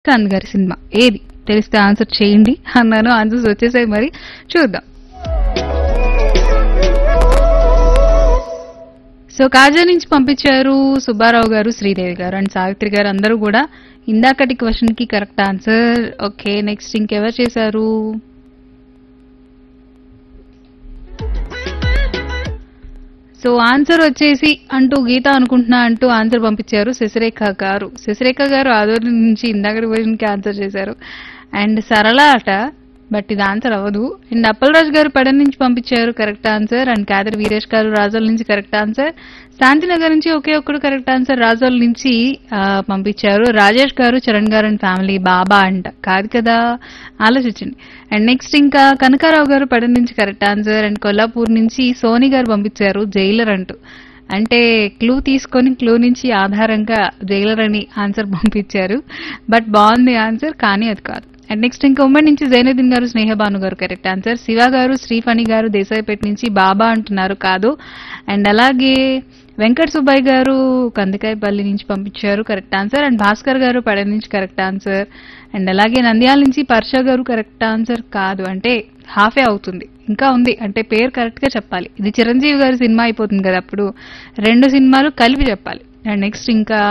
ఖాన్ గారి సినిమా ఏది తెలిస్తే ఆన్సర్ చేయండి అన్నాను ఆన్సర్స్ వచ్చేసాయి మరి చూద్దాం సో కాజా నుంచి పంపించారు సుబ్బారావు గారు శ్రీదేవి గారు అండ్ సావిత్రి గారు అందరూ కూడా ఇందాకటి క్వశ్చన్ కి కరెక్ట్ ఆన్సర్ ఓకే నెక్స్ట్ ఇంకెవరు చేశారు సో ఆన్సర్ వచ్చేసి అంటూ గీత అనుకుంటున్నా అంటూ ఆన్సర్ పంపించారు శశిరేఖ గారు శశిరేఖ గారు ఆదోని నుంచి ఇందాక క్వశ్చన్ కి ఆన్సర్ చేశారు అండ్ సరళ అట బట్ ఇది ఆన్సర్ అవ్వదు అండ్ అప్పలరాజు గారు పడన్ నుంచి పంపించారు correct answer and Kadar Veeresh garu Razole నుంచి కరెక్ట్ ఆన్సర్ శాంతినగర్ నుంచి ఒకే ఒక్కడు కరెక్ట్ ఆన్సర్ రాజోల్ నుంచి ఆ, పంపించారు రాజేష్ గారు చరణ్ గారు అండ్ ఫ్యామిలీ బాబా అంట కాదు కదా ఆలోచించండి అండ్ నెక్స్ట్ ఇంకా కనకారావు గారు పడన్ నుంచి కరెక్ట్ ఆన్సర్ అండ్ కొల్లాపూర్ నుంచి సోని గారు పంపించారు జైలర్ అంటూ అంటే క్లూ తీసుకొని క్లూ నుంచి ఆధారంగా జైలర్ అని ఆన్సర్ పంపించారు బట్ బాగుంది ఆన్సర్ కానీ అది కాదు అండ్ నెక్స్ట్ ఇంకా ఉమ్మడి నుంచి జైనుద్దీన్ గారు స్నేహబాను గారు కరెక్ట్ ఆన్సర్ శివ గారు శ్రీఫణి గారు దేశాయిపేట నుంచి బాబా అంటున్నారు కాదు అండ్ అలాగే వెంకట సుబ్బయ్య గారు కందికాయపల్లి నుంచి పంపించారు కరెక్ట్ ఆన్సర్ అండ్ భాస్కర్ గారు పడే నుంచి కరెక్ట్ ఆన్సర్ అండ్ అలాగే నంద్యాల నుంచి పర్ష గారు కరెక్ట్ ఆన్సర్ కాదు అంటే హాఫే అవుతుంది ఇంకా ఉంది అంటే పేరు కరెక్ట్ గా చెప్పాలి ఇది చిరంజీవి గారి సినిమా అయిపోతుంది కదా అప్పుడు రెండు సినిమాలు కలిపి చెప్పాలి అండ్ నెక్స్ట్ ఇంకా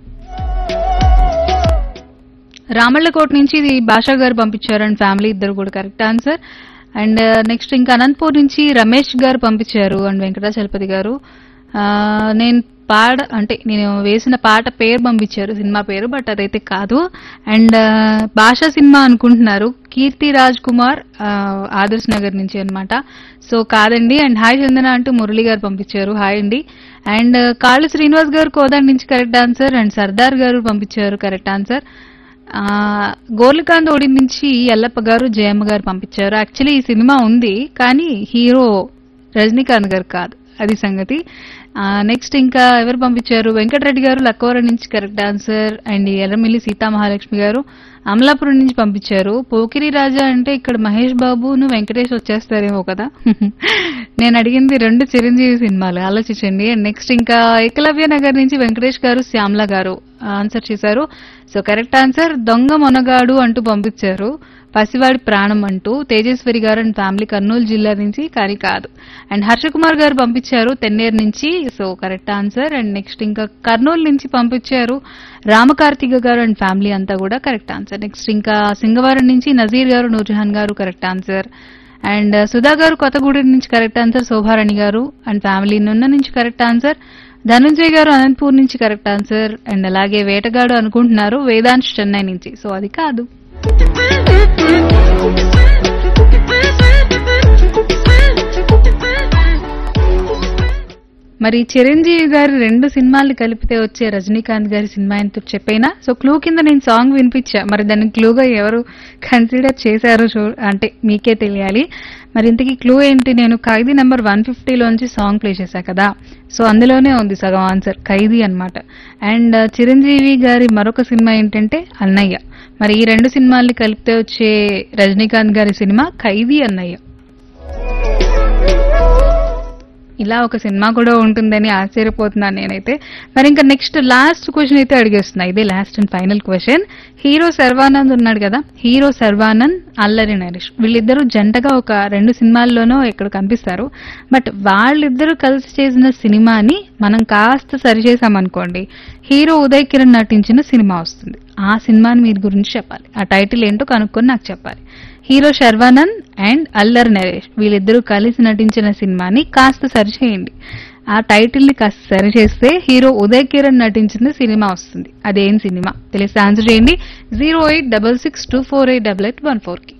రామళ్ళకోట నుంచి ఇది భాషా గారు పంపించారు అండ్ ఫ్యామిలీ ఇద్దరు కూడా కరెక్ట్ ఆన్సర్ అండ్ నెక్స్ట్ ఇంకా అనంతపూర్ నుంచి రమేష్ గారు పంపించారు అండ్ వెంకటాచలపతి గారు ఆ, నేను పాడ అంటే నేను వేసిన పాట పేరు పంపించారు సినిమా పేరు బట్ అదైతే కాదు అండ్ భాష సినిమా అనుకుంటున్నారు కీర్తి రాజ్ కుమార్ ఆ, ఆదర్శ్ నగర్ నుంచి అన్నమాట సో కాదండి అండ్ హాయ్ చందన అంటూ మురళి గారు పంపించారు హాయ్ అండి అండ్ కాళ్ళు శ్రీనివాస్ గారు కోదాడి నుంచి కరెక్ట్ ఆన్సర్ అండ్ సర్దార్ గారు పంపించారు కరెక్ట్ ఆన్సర్ ఆ, గోర్లకాంత్ ఓడి నుంచి ఎల్లప్ప గారు జయమ్మ గారు పంపించారు యాక్చువల్లీ ఈ సినిమా ఉంది కానీ హీరో రజనీకాంత్ గారు కాదు అది సంగతి నెక్స్ట్ ఇంకా ఎవరు పంపించారు వెంకటరెడ్డి గారు లక్కవరం నుంచి correct answer and Erramilli Seethamahalakshmi garu Amalapuram నుంచి పంపించారు పోకిరి రాజా అంటే ఇక్కడ మహేష్ బాబును వెంకటేష్ వచ్చేస్తారేమో కదా నేను అడిగింది రెండు చిరంజీవి సినిమాలు ఆలోచించండి అండ్ నెక్స్ట్ ఇంకా ఏకలవ్య నగర్ నుంచి వెంకటేష్ గారు శ్యామల గారు ఆన్సర్ చేశారు సో కరెక్ట్ ఆన్సర్ దొంగ మొనగాడు అంటూ పంపించారు పసివాడి ప్రాణం అంటూ తేజేశ్వరి గారు అండ్ ఫ్యామిలీ కర్నూలు జిల్లా నుంచి కానీ కాదు అండ్ హర్షకుమార్ గారు పంపించారు తెన్నేరు నుంచి so correct answer and next ఇంకా కర్నూలు నుంచి పంపించారు రామకార్తిక గారు అండ్ ఫ్యామిలీ అంతా కూడా కరెక్ట్ ఆన్సర్ నెక్స్ట్ ఇంకా సింగవరం నుంచి నజీర్ గారు నూర్జహాన్ గారు కరెక్ట్ ఆన్సర్ అండ్ సుధా గారు కొత్తగూడెం నుంచి కరెక్ట్ ఆన్సర్ శోభారాణి గారు అండ్ ఫ్యామిలీ నున్న నుంచి కరెక్ట్ ఆన్సర్ ధనుంజయ్ గారు అనంతపూర్ నుంచి కరెక్ట్ ఆన్సర్ అండ్ అలాగే వేటగాడు అనుకుంటున్నారు వేదాంశ్ చెన్నై నుంచి సో అది కాదు మరి చిరంజీవి గారి రెండు సినిమాలు కలిపితే వచ్చే రజనీకాంత్ గారి సినిమా ఎంతో చెప్పైనా సో క్లూ కింద నేను సాంగ్ వినిపించా మరి దాన్ని క్లూగా ఎవరు కన్సిడర్ చేశారో చూ అంటే మీకే తెలియాలి మరి ఇంతకీ క్లూ ఏంటి నేను ఖైదీ నెంబర్ వన్ ఫిఫ్టీలోంచి సాంగ్ ప్లే చేశా కదా సో అందులోనే ఉంది సగం ఆన్సర్ ఖైదీ అన్నమాట అండ్ చిరంజీవి గారి మరొక సినిమా ఏంటంటే అన్నయ్య మరి ఈ రెండు సినిమాల్ని కలిపితే వచ్చే రజనీకాంత్ గారి సినిమా ఖైదీ అన్నయ్య ఇలా ఒక సినిమా కూడా ఉంటుందని ఆశ్చర్యపోతున్నాను నేనైతే మరి ఇంకా నెక్స్ట్ లాస్ట్ క్వశ్చన్ అయితే అడిగేస్తున్నా ఇదే last and final question hero Sarvanand ఉన్నాడు కదా హీరో సర్వానంద్ అల్లరి నరేష్ వీళ్ళిద్దరూ జంటగా ఒక రెండు సినిమాల్లోనూ ఇక్కడ కనిపిస్తారు బట్ వాళ్ళిద్దరూ కలిసి చేసిన సినిమాని మనం కాస్త సరిచేసామనుకోండి హీరో ఉదయ్ కిరణ్ నటించిన సినిమా వస్తుంది ఆ సినిమాని మీరు గురించి చెప్పాలి ఆ టైటిల్ ఏంటో కనుక్కొని నాకు చెప్పాలి హీరో శర్వానంద్ అండ్ అల్లర్ నరేష్ వీళ్ళిద్దరూ కలిసి నటించిన సినిమాని కాస్త సరిచేయండి ఆ టైటిల్ ని కాస్త సరిచేస్తే హీరో ఉదయ్ కిరణ్ నటించిన సినిమా వస్తుంది అదేం సినిమా తెలిస్తే ఆన్సర్ చేయండి zero eight double six two four eight double eight one four కి